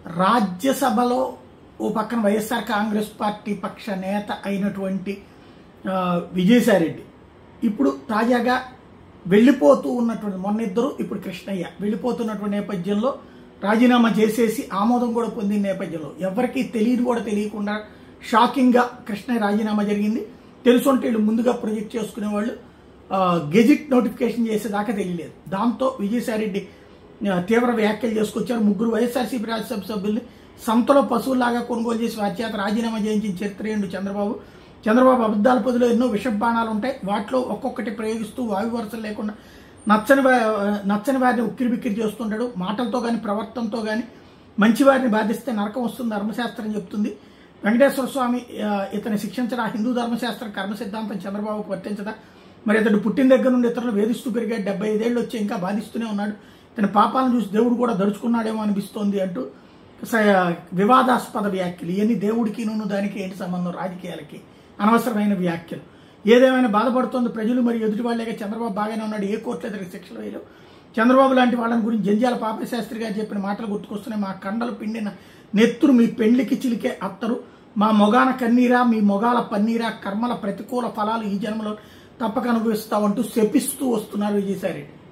రాజ్యసభలో ఓ పక్కన వైఎస్ఆర్ కాంగ్రెస్ పార్టీ పక్ష నేత అయినటువంటి ఆ, విజయసాయిరెడ్డి ఇప్పుడు తాజాగా వెళ్ళిపోతూ ఉన్నటువంటి మొన్న ఇద్దరు ఇప్పుడు కృష్ణయ్య వెళ్ళిపోతున్నటువంటి నేపథ్యంలో రాజీనామా చేసేసి ఆమోదం కూడా పొందిన నేపథ్యంలో ఎవరికీ తెలియదు కూడా తెలియకుండా షాకింగ్గా కృష్ణయ్య రాజీనామా జరిగింది తెలుసుంటే వీళ్ళు ముందుగా ప్రొజెక్ట్ చేసుకునే వాళ్ళు గెజిట్ నోటిఫికేషన్ చేసేదాకా తెలియలేదు దాంతో విజయసాయిరెడ్డి ఆ, తీవ్ర వ్యాఖ్యలు చేసుకొచ్చారు ముగ్గురు వైఎస్ఆర్సీపీ రాజ్యసభ సభ్యుల్ని సంతలో పశువులాగా కొనుగోలు చేసి వారి చేత రాజీనామా చేయించిన చరిత్ర ఏండు చంద్రబాబు చంద్రబాబు అబద్ధాల పొదిలో ఎన్నో విష బాణాలు ఉంటాయి వాటిలో ఒక్కొక్కటి ప్రయోగిస్తూ వాయు వరుసలు లేకుండా నచ్చని వా- నచ్చని వారిని ఉక్కిరి బిక్కిరి చేస్తుంటాడు మాటలతో కానీ ప్రవర్తనతో కానీ మంచి వారిని బాధిస్తే నరకం వస్తుంది ధర్మశాస్త్రం చెప్తుంది వెంకటేశ్వర స్వామి ఆ, ఇతని శిక్షించడా హిందూ ధర్మశాస్త్రం కర్మ సిద్ధాంతం చంద్రబాబుకు వర్తించదా మరి ఇతడు పుట్టిన దగ్గర నుండి ఇతరులు వేధిస్తూ పెరిగాడు డెబ్బై ఐదేళ్ళు వచ్చి ఇంకా బాధిస్తూనే ఉన్నాడు ఇతని పాపాలను చూసి దేవుడు కూడా దడుచుకున్నాడేమో అనిపిస్తోంది అంటూ స- వివాదాస్పద వ్యాఖ్యలు ఇవన్నీ దేవుడికి నువ్వు దానికి ఏంటి సంబంధం రాజకీయాలకి అనవసరమైన వ్యాఖ్యలు ఏదేమైనా బాధపడుతోంది ప్రజలు మరి ఎదుటి వాళ్ళేగా చంద్రబాబు బాగానే ఉన్నాడు ఏ కోర్టులో ఇతనికి శిక్షలు వేయలేవు చంద్రబాబు లాంటి వాళ్ళని గురించి జంజాల పాపశాస్త్రి గారు చెప్పిన మాటలు గుర్తుకొస్తున్నాయి మా కండలు పిండిన నెత్తురు మీ పెళ్లికి చిలికే అత్తరు మా మొగాన కన్నీరా మీ మొగాల పన్నీరా కర్మల ప్రతికూల ఫలాలు ఈ జన్మలో తప్పక అనుభవిస్తామంటూ శపిస్తూ వస్తున్నారు విజయసాయి రెడ్డి